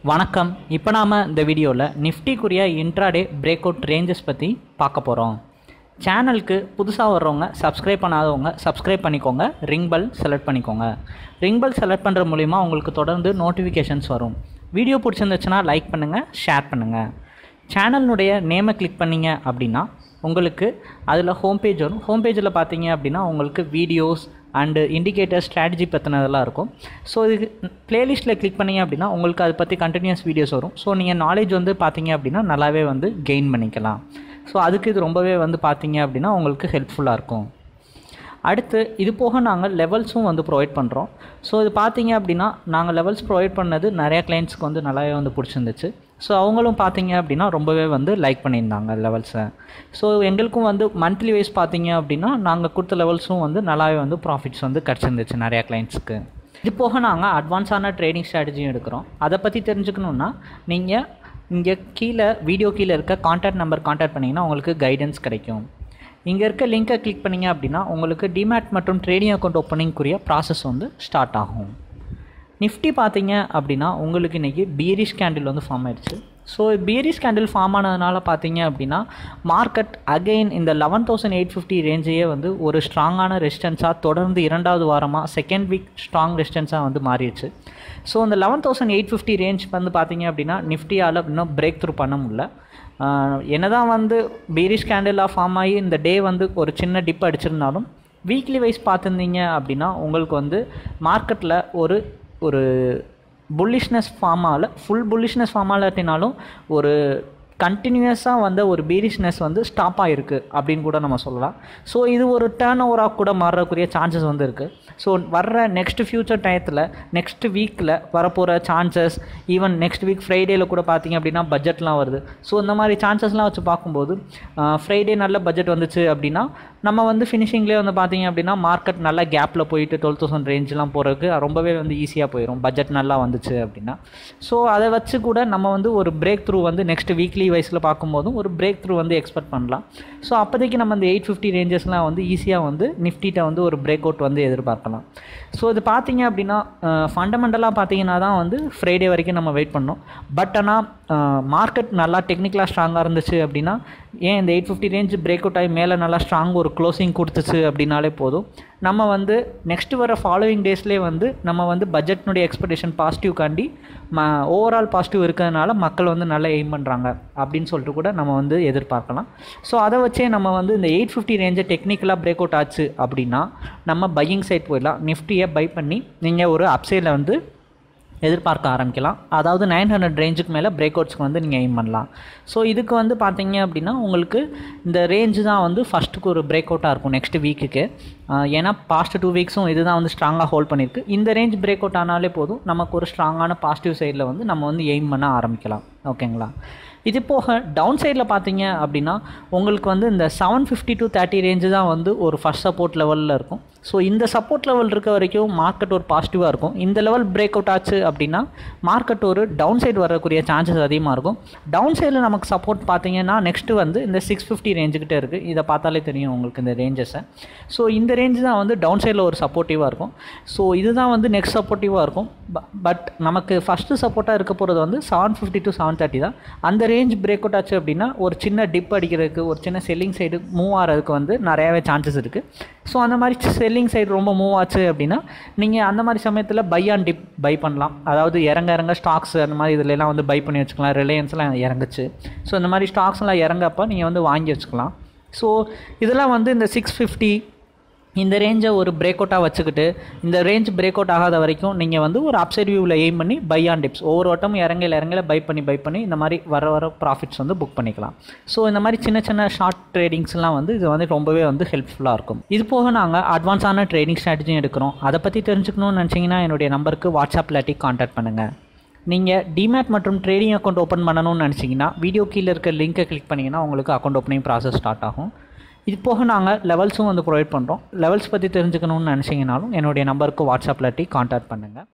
வணக்கம் இப்போ நாம் இந்த வீடியோவில் நிஃப்டிக்குரிய இன்ட்ராடே பிரேக் அவுட் ரேஞ்சஸ் பற்றி பார்க்க போகிறோம் சேனலுக்கு புதுசாக வர்றவங்க சப்ஸ்கிரைப் பண்ணாதவங்க சப்ஸ்கிரைப் பண்ணிக்கோங்க ரிங் பெல் செலக்ட் பண்ணிக்கோங்க ரிங் பெல் செலக்ட் பண்ணுற மூலிமா உங்களுக்கு தொடர்ந்து நோட்டிஃபிகேஷன்ஸ் வரும் வீடியோ பிடிச்சிருந்துச்சுன்னா லைக் பண்ணுங்கள் ஷேர் பண்ணுங்கள் சேனலினுடைய நேமை கிளிக் பண்ணீங்க அப்படின்னா உங்களுக்கு அதில் ஹோம் பேஜ் வரும் ஹோம் பேஜில் பார்த்தீங்க அப்படின்னா உங்களுக்கு வீடியோஸ் அண்டு இண்டிகேட்டர் ஸ்ட்ராட்டஜி பற்றினதெல்லாம் இருக்கும் ஸோ இது ப்ளேலிஸ்ட்டில் கிளிக் பண்ணீங்க அப்படின்னா உங்களுக்கு அதை பற்றி கண்டினியூஸ் வீடியோஸ் வரும் ஸோ நீங்கள் நாலேஜ் வந்து பார்த்தீங்க அப்படின்னா நல்லாவே வந்து கெயின் பண்ணிக்கலாம் ஸோ அதுக்கு இது ரொம்பவே வந்து பார்த்தீங்க அப்படின்னா உங்களுக்கு ஹெல்ப்ஃபுல்லாக இருக்கும் அடுத்து இது போக நாங்கள் லெவல்ஸும் வந்து ப்ரொவைட் பண்ணுறோம் ஸோ இது பார்த்தீங்க அப்படின்னா நாங்கள் லெவல்ஸ் ப்ரொவைட் பண்ணது நிறையா கிளைண்ட்ஸ்க்கு வந்து நல்லாவே வந்து பிடிச்சிருந்துச்சு ஸோ அவங்களும் பார்த்தீங்க அப்படின்னா ரொம்பவே வந்து லைக் பண்ணியிருந்தாங்க லெவல்ஸை ஸோ எங்களுக்கும் வந்து மந்த்லி வைஸ் பார்த்தீங்க அப்படின்னா நாங்கள் கொடுத்த லெவல்ஸும் வந்து நல்லாவே வந்து ப்ராஃபிட்ஸ் வந்து கிடச்சிருந்துச்சு நிறையா கிளைண்ட்ஸ்க்கு இது போக நாங்கள் அட்வான்ஸான ட்ரேடிங் ஸ்ட்ராட்டஜியும் எடுக்கிறோம் அதை பற்றி தெரிஞ்சுக்கணுன்னா நீங்கள் இங்கே கீழே வீடியோ கீழே இருக்க கான்டாக்ட் நம்பர் கான்டாக்ட் பண்ணிங்கன்னா உங்களுக்கு கைடன்ஸ் கிடைக்கும் இங்கே இருக்க லிங்கை கிளிக் பண்ணிங்க அப்படின்னா உங்களுக்கு டிமேட் மற்றும் ட்ரேடிங் அக்கௌண்ட் ஓப்பனிங்குரிய ப்ராசஸ் வந்து ஸ்டார்ட் ஆகும் நிஃப்டி பார்த்தீங்க அப்படின்னா உங்களுக்கு இன்றைக்கி பீரிஷ் கேண்டில் வந்து ஃபார்ம் ஆயிடுச்சு ஸோ பீரிஷ் கேண்டில் ஃபார்ம் ஆனதுனால பார்த்தீங்க அப்படின்னா மார்க்கெட் அகெயின் இந்த லெவன் தௌசண்ட் எயிட் ஃபிஃப்டி ரேஞ்சையே வந்து ஒரு ஸ்ட்ராங்கான ரெசிஸ்டன்ஸாக தொடர்ந்து இரண்டாவது வாரமாக செகண்ட் வீக் ஸ்ட்ராங் ரெசிஸ்டன்ஸாக வந்து மாறிடுச்சு ஸோ இந்த eleven thousand eight fifty range வந்து பார்த்தீங்க அப்படின்னா நிஃப்டியால் இன்னும் பிரேக் த்ரூ பண்ண முடியல என்னதான் வந்து பீரிஷ் கேண்டிலாக ஃபார்ம் ஆகி இந்த டே வந்து ஒரு சின்ன டிப் அடிச்சிருந்தாலும் வீக்லி வைஸ் பார்த்துருந்தீங்க அப்படின்னா உங்களுக்கு வந்து மார்க்கெட்டில் ஒரு ஒரு புல்லிஷ்னஸ் ஃபார்ம் ஆகல ஃபுல் புல்லிஷ்னஸ் ஃபார்ம் ஆகலாட்டினாலும் ஒரு கண்டினியூஸாக வந்த ஒரு பீரிஷ்னஸ் வந்து ஸ்டாப் ஆகிருக்கு அப்படின்னு கூட நம்ம சொல்லலாம் ஸோ இது ஒரு டேர்ன் ஓவராக கூட மாறக்கூடிய சான்சஸ் வந்து இருக்குது ஸோ வர்ற நெக்ஸ்ட் ஃப்யூச்சர் டயத்தில் நெக்ஸ்ட் வீக்கில் வரப்போகிற சான்சஸ் ஈவன் நெக்ஸ்ட் வீக் ஃப்ரைடேயில் கூட பார்த்தீங்க அப்படின்னா பட்ஜெட்லாம் வருது ஸோ இந்த மாதிரி சான்சஸ்லாம் வச்சு பார்க்கும்போது ஃப்ரைடே நல்ல பட்ஜெட் வந்துச்சு அப்படின்னா நம்ம வந்து ஃபினிஷிங்லேயே வந்து பார்த்தீங்க அப்படின்னா மார்க்கெட் நல்ல கேப்பில் போயிட்டு டுவெல் தௌசண்ட் ரேஞ்செலாம் போகிறதுக்கு ரொம்பவே வந்து ஈஸியாக போயிடும் பட்ஜெட் நல்லா வந்துச்சு அப்படின்னா ஸோ அதை வச்சு கூட நம்ம வந்து ஒரு பிரேக் த்ரூ வந்து நெக்ஸ்ட் வீக்லி வைஸில் பார்க்கும்போதும் ஒரு பிரேக் த்ரூ வந்து எக்ஸ்பெக்ட் பண்ணலாம் ஸோ அப்போதைக்கு நம்ம இந்த எயிட் ஃபிஃப்டி ரேஞ்சஸ்லாம் வந்து ஈஸியாக வந்து நிஃப்டிட்ட வந்து ஒரு பிரேக் அவுட் வந்து எதிர்பார்க்கலாம் ஸோ இது பார்த்தீங்க அப்படின்னா ஃபண்டமெண்டலாக பார்த்தீங்கன்னா தான் வந்து ஃப்ரைடே வரைக்கும் நம்ம வெயிட் பண்ணோம் பட் ஆனால் மார்க்கெட் நல்லா டெக்னிக்கலாக ஸ்ட்ராங்காக இருந்துச்சு அப்படின்னா ஏன் இந்த eight fifty range break out ஆகி மேலே நல்லா ஸ்ட்ராங் ஒரு க்ளோசிங் கொடுத்துச்சு அப்படின்னாலே போதும் நம்ம வந்து நெக்ஸ்ட் வர ஃபாலோவிங் டேஸ்லேயே வந்து நம்ம வந்து பட்ஜெட்னுடைய எக்ஸ்பெக்டேஷன் பாசிட்டிவ் காண்டி ம ஓவரால் பாசிட்டிவ் இருக்கிறதுனால மக்கள் வந்து நல்லா எய்ம் பண்ணுறாங்க அப்படின்னு சொல்லிட்டு கூட நம்ம வந்து எதிர்பார்க்கலாம் ஸோ அதை வச்சே நம்ம வந்து இந்த எயிட் ஃபிஃப்டி ரேஞ்சை டெக்னிக்கலாக பிரேக் அவுட் ஆச்சு அப்படின்னா நம்ம பையிங் சைட் போயிடலாம் நிஃப்டியை பை பண்ணி நீங்கள் ஒரு அப்சைடில் வந்து எதிர்பார்க்க ஆரம்பிக்கலாம் அதாவது நைன் ஹண்ட்ரட் ரேஞ்சுக்கு மேலே பிரேக் அவுட்ஸ்க்கு வந்து நீங்கள் எய்ம் பண்ணலாம் ஸோ இதுக்கு வந்து பார்த்தீங்க அப்படின்னா உங்களுக்கு இந்த ரேஞ்சு தான் வந்து ஃபஸ்ட்டுக்கு ஒரு பிரேக் அவுட்டாக இருக்கும் நெக்ஸ்ட் வீக்குக்கு ஏன்னா பாஸ்ட் டூ வீக்ஸும் இதுதான் வந்து ஸ்ட்ராங்காக ஹோல்ட் பண்ணியிருக்கு இந்த ரேஞ்ச் பிரேக் அவுட் ஆனாலே போதும் நமக்கு ஒரு ஸ்ட்ராங்கான பாசிட்டிவ் சைடில் வந்து நம்ம வந்து எய்ம் பண்ண ஆரம்பிக்கலாம் ஓகேங்களா இது போக டவுன் சைடில் பார்த்தீங்க அப்படின்னா உங்களுக்கு வந்து இந்த seven fifty to thirty range தான் வந்து ஒரு ஃபஸ்ட் சப்போர்ட் லெவலில் இருக்கும் ஸோ இந்த சப்போர்ட் லெவல் இருக்க வரைக்கும் மார்க்கெட் ஒரு பாசிட்டிவாக இருக்கும் இந்த லெவல் பிரேக் அவுட் ஆச்சு அப்படின்னா மார்க்கெட் ஒரு டவுன் சைடு வரக்கூடிய சான்சஸ் அதிகமாக இருக்கும் டவுன் சைடில் நமக்கு சப்போர்ட் பார்த்தீங்கன்னா நெக்ஸ்ட்டு வந்து இந்த சிக்ஸ் ஃபிஃப்டி ரேஞ்சுக்கிட்டே இருக்குது இதை பார்த்தாலே தெரியும் உங்களுக்கு இந்த ரேஞ்சஸை ஸோ இந்த ரேஞ்சு தான் வந்து டவுன் சைடில் ஒரு சப்போர்ட்டிவாக இருக்கும் ஸோ இதுதான் வந்து நெக்ஸ்ட் சப்போர்ட்டிவாக இருக்கும் பட் நமக்கு ஃபஸ்ட்டு சப்போர்ட்டாக இருக்க போகிறது வந்து seven fifty to seven thirty தான் அந்த ரேஞ்ச் பிரேக் அவுட் ஆச்சு அப்படின்னா ஒரு சின்ன டிப் அடிக்கிறதுக்கு ஒரு சின்ன செல்லிங் சைடு மூவ் ஆகிறதுக்கு வந்து நிறையாவே சான்சஸ் இருக்குது ஸோ அந்த மாதிரி செல்லிங் சைடு ரொம்ப மூவ் ஆச்சு அப்படின்னா நீங்கள் அந்த மாதிரி சமயத்தில் பை ஆன் டிப் பை பண்ணலாம் அதாவது இறங்க இறங்க ஸ்டாக்ஸ் அந்த மாதிரி இதுலலாம் வந்து பை பண்ணி வச்சுக்கலாம் ரிலையன்ஸ்லாம் இறங்குச்சு ஸோ இந்த மாதிரி ஸ்டாக்ஸ்லாம் இறங்கப்போ நீங்கள் வந்து வாங்கி வச்சுக்கலாம் ஸோ இதெல்லாம் வந்து இந்த சிக்ஸ் ஃபிஃப்டி இந்த ரேஞ்சை ஒரு பிரேக் அவுட்டாக வச்சுக்கிட்டு இந்த ரேஞ்ச் பிரேக் அவுட் ஆகாத வரைக்கும் நீங்கள் வந்து ஒரு அப்சைட் வியூவில் எய்ம் பண்ணி பை ஆன் டிப்ஸ் ஒவ்வொரு வட்டமும் இறங்கல இறங்கல பை பண்ணி பை பண்ணி இந்த மாதிரி வர வர ப்ராஃபிட்ஸ் வந்து புக் பண்ணிக்கலாம் ஸோ இந்த மாதிரி சின்ன சின்ன ஷார்ட் ட்ரேடிங்ஸ்லாம் வந்து இது வந்து ரொம்பவே வந்து ஹெல்ப்ஃபுல்லாக இருக்கும் இது போக நாங்கள் அட்வான்ஸான ட்ரேடிங் ஸ்ட்ராட்டஜியும் எடுக்கிறோம் அதை பற்றி தெரிஞ்சுக்கணும்னு நினச்சிங்கன்னா என்னுடைய நம்பருக்கு வாட்ஸ்அப் இல்லாட்டி கான்டாக்ட் பண்ணுங்கள் நீங்கள் டிமேட் மற்றும் ட்ரேடிங் அக்கௌண்ட் ஓப்பன் பண்ணணும்னு நினச்சிங்கன்னா வீடியோ கீழே இருக்க லிங்க்கை கிளிக் பண்ணிங்கன்னா உங்களுக்கு அக்கௌண்ட் ஓப்பனிங் ப்ராசஸ் ஸ்டார்ட் ஆகும் இது போக நாங்கள் லெவல்ஸும் வந்து ப்ரொவைட் பண்ணுறோம் லெவல்ஸ் பற்றி தெரிஞ்சுக்கணும்னு நினச்சிங்கனாலும் என்னுடைய நம்பருக்கு வாட்ஸ்அப்பில் டி கான்டாக்ட் பண்ணுங்கள்